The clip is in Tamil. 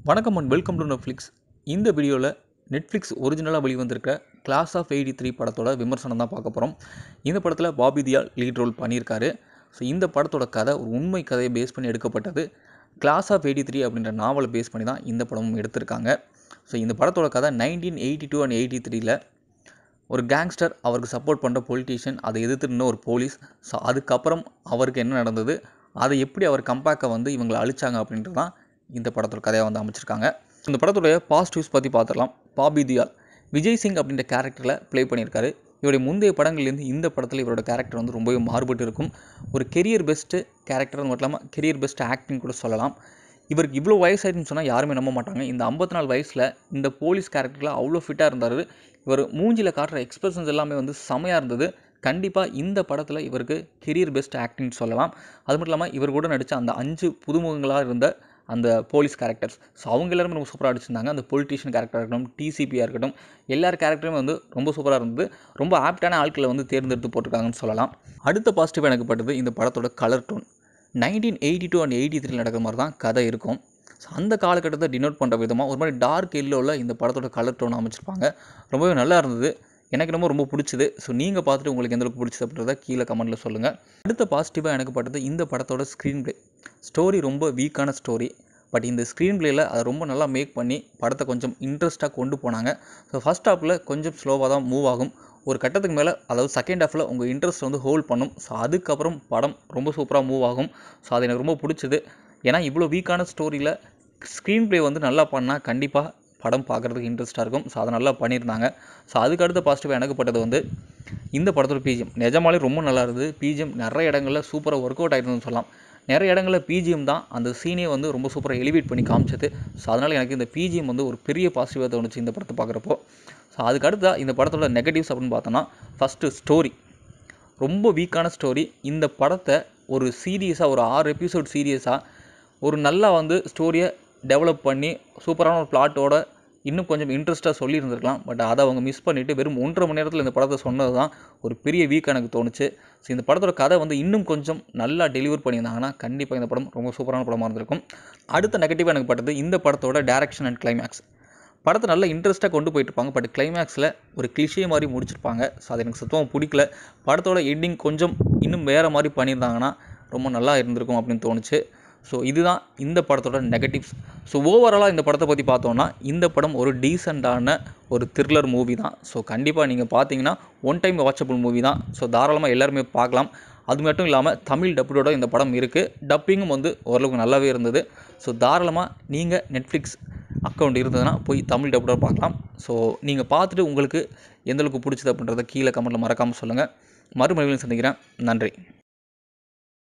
வணக்கம் அண்ட் வெல்கம் டு நெட்ஃப்ளிக்ஸ் இந்த வீடியோவில் நெட்ஃப்ளிக்ஸ் ஒரிஜினலாக வெளிவந்திருக்க கிளாஸ் ஆஃப் எயிட்டி த்ரீ படத்தோட விமர்சனம் தான் பார்க்க போகிறோம் இந்த படத்தில் பாபி தியால் லீட் ரோல் பண்ணியிருக்காரு ஸோ இந்த படத்தோட கதை ஒரு உண்மை கதையை பேஸ் பண்ணி எடுக்கப்பட்டது கிளாஸ் ஆஃப் எயிட்டி த்ரீ அப்படின்ற நாவலை பேஸ் பண்ணி தான் இந்த படமும் எடுத்திருக்காங்க ஸோ இந்த படத்தோட கதை nineteen eighty two and eighty த்ரீல ஒரு கேங்ஸ்டர் அவருக்கு சப்போர்ட் பண்ணுற பொலிட்டீஷியன் அதை எதிர்த்து நின்ன ஒரு போலீஸ் ஸோ அதுக்கப்புறம் அவருக்கு என்ன நடந்தது அதை எப்படி அவர் கம்பேக்கை வந்து இவங்களை அழிச்சாங்க அப்படின்றது தான் இந்த படத்தோட கதையை வந்து அமைச்சிருக்காங்க இந்த படத்துடைய பாசிட்டிவ்ஸ் பற்றி பார்த்துடலாம் பாபி தியால் விஜய் சிங் அப்படின்ற கேரக்டரில் ப்ளே பண்ணியிருக்காரு இவருடைய முந்தைய படங்கள்லேருந்து இந்த படத்தில் இவரோட கேரக்டர் வந்து ரொம்பவே மாறுபட்டு இருக்கும் ஒரு கெரியர் பெஸ்ட்டு கேரக்டர் மட்டும் இல்லாமல் கெரியர் பெஸ்ட் ஆக்டிங் கூட சொல்லலாம் இவருக்கு இவ்வளோ வயசாயிடுன்னு சொன்னால் யாருமே நம்ப மாட்டாங்க இந்த ஐம்பத்தி நாலு வயசில் இந்த போலீஸ் கேரக்டரில் அவ்வளோ ஃபிட்டாக இருந்தார் இவர் மூஞ்சியில் காட்டுற எக்ஸ்பிரஷன்ஸ் எல்லாமே வந்து செமையாக இருந்தது கண்டிப்பாக இந்த படத்தில் இவருக்கு கெரியர் பெஸ்ட் ஆக்டிங் சொல்லலாம் அது மட்டும் இல்லாமல் இவர் கூட நடித்த அந்த அஞ்சு புதுமுகங்களாக இருந்த அந்த போலீஸ் கேரக்டர்ஸ் ஸோ அவங்க எல்லாருமே ரொம்ப சூப்பராக அடிச்சிருந்தாங்க அந்த பொலிட்டீஷியன் கேரக்டராக இருக்கட்டும் டிசிபியாக இருக்கட்டும் எல்லார் கேரக்டருமே வந்து ரொம்ப சூப்பராக இருந்தது ரொம்ப ஆப்டான ஆட்களை வந்து தேர்ந்தெடுத்து போட்டிருக்காங்கன்னு சொல்லலாம் அடுத்த பாசிட்டிவ் எனக்கு பட்டது இந்த படத்தோட colour tone nineteen eighty two and eighty three நடக்கிற மாதிரி தான் கதை இருக்கும் ஸோ அந்த காலகட்டத்தை டினோட் பண்ணுற விதமாக ஒரு மாதிரி டார்க் எல்லோவில் இந்த படத்தோட கலர் டோன் அமைச்சிருப்பாங்க ரொம்பவே நல்லா இருந்தது எனக்கு ரொம்ப ரொம்ப பிடிச்சது ஸோ நீங்கள் பார்த்துட்டு உங்களுக்கு எந்த அளவுக்கு பிடிச்சது அப்படின்றத கீழே கமெண்ட்டில் சொல்லுங்கள் அடுத்த பாசிட்டிவாக எனக்கு பட்டது இந்த படத்தோட ஸ்க்ரீன் ப்ளே ஸ்டோரி ரொம்ப வீக்கான ஸ்டோரி பட் இந்த ஸ்க்ரீன் ப்ளேயில் அதை ரொம்ப நல்லா மேக் பண்ணி படத்தை கொஞ்சம் இன்ட்ரெஸ்ட்டாக கொண்டு போனாங்க ஸோ ஃபஸ்ட் ஹாஃபில் கொஞ்சம் ஸ்லோவாக தான் மூவ் ஆகும் ஒரு கட்டத்துக்கு மேலே அதாவது செகண்ட் ஹாஃபில் உங்கள் இன்ட்ரெஸ்ட் வந்து ஹோல்ட் பண்ணும் ஸோ அதுக்கப்புறம் படம் ரொம்ப சூப்பராக மூவ் ஆகும் ஸோ அது எனக்கு ரொம்ப பிடிச்சது ஏன்னா இவ்வளோ வீக்கான ஸ்டோரியில் ஸ்க்ரீன் ப்ளே வந்து நல்லா பண்ணால் கண்டிப்பாக படம் பார்க்குறதுக்கு இன்ட்ரெஸ்ட்டாக இருக்கும் ஸோ அதை நல்லா பண்ணியிருந்தாங்க ஸோ அதுக்கு அடுத்த பாசிட்டிவாக எனக்கு பட்டது வந்து இந்த படத்தோட பிஜிஎம் நிஜமாலே ரொம்ப நல்லா இருந்தது பிஜிஎம் நிறைய இடங்களில் சூப்பராக ஒர்க் அவுட் ஆகிருந்ததுன்னு சொல்லலாம் நிறைய இடங்களில் பிஜிஎம் தான் அந்த சீனே வந்து ரொம்ப சூப்பராக எலிவேட் பண்ணி காமிச்சது ஸோ அதனால் எனக்கு இந்த பிஜிஎம் வந்து ஒரு பெரிய பாசிட்டிவாக தோணுச்சு இந்த படத்தை பார்க்குறப்போ ஸோ அதுக்கு அடுத்தா இந்த படத்தோட நெகட்டிவ்ஸ் அப்படின்னு பார்த்தோன்னா ஃபஸ்ட்டு ஸ்டோரி ரொம்ப வீக்கான ஸ்டோரி இந்த படத்தை ஒரு சீரியஸாக ஒரு ஆறு எபிசோட் சீரியஸாக ஒரு நல்லா வந்து ஸ்டோரியை டெவலப் பண்ணி சூப்பரான ஒரு பிளாட்டோட இன்னும் கொஞ்சம் இன்ட்ரெஸ்ட்டாக சொல்லியிருந்திருக்கலாம் பட் அதை அவங்க மிஸ் பண்ணிவிட்டு வெறும் ஒன்றரை மணி நேரத்தில் இந்த படத்தை சொன்னது தான் ஒரு பெரிய வீக் எனக்கு தோணுச்சு ஸோ இந்த படத்தோட கதை வந்து இன்னும் கொஞ்சம் நல்லா டெலிவர் பண்ணியிருந்தாங்கன்னா கண்டிப்பாக இந்த படம் ரொம்ப சூப்பரான படமாக இருந்திருக்கும் அடுத்த நெகட்டிவாக எனக்கு பட்டது இந்த படத்தோட டேரக்ஷன் அண்ட் கிளைமேக்ஸ் படத்தை நல்லா இன்ட்ரெஸ்ட்டாக கொண்டு போயிட்டுருப்பாங்க பட் கிளைமேக்ஸில் ஒரு கிளிஷே மாதிரி முடிச்சிருப்பாங்க ஸோ அது எனக்கு சுத்தமாக பிடிக்கல படத்தோட எண்டிங் கொஞ்சம் இன்னும் வேறு மாதிரி பண்ணியிருந்தாங்கன்னா ரொம்ப நல்லா இருந்திருக்கும் அப்படின்னு தோணுச்சு ஸோ இதுதான் இந்த படத்தோட நெகட்டிவ்ஸ் ஸோ ஓவராலாக இந்த படத்தை பற்றி பார்த்தோன்னா இந்த படம் ஒரு டீசெண்டான ஒரு த்ரில்லர் மூவி தான் ஸோ கண்டிப்பாக நீங்கள் பார்த்தீங்கன்னா ஒன் டைம் வாட்சபிள் மூவி தான் ஸோ தாராளமாக எல்லாருமே பார்க்கலாம் அது மட்டும் இல்லாமல் தமிழ் டப்போட இந்த படம் இருக்குது டப்பிங்கும் வந்து ஓரளவுக்கு நல்லாவே இருந்தது ஸோ தாராளமாக நீங்கள் நெட்ஃப்ளிக்ஸ் அக்கௌண்ட் இருந்ததுன்னா போய் தமிழ் டப்போட பார்க்கலாம் ஸோ நீங்கள் பார்த்துட்டு உங்களுக்கு எந்தளவுக்கு பிடிச்சது அப்படின்றத கீழே கமெண்ட்டில் மறக்காமல் சொல்லுங்கள் மறுமொழியில் சந்திக்கிறேன் நன்றி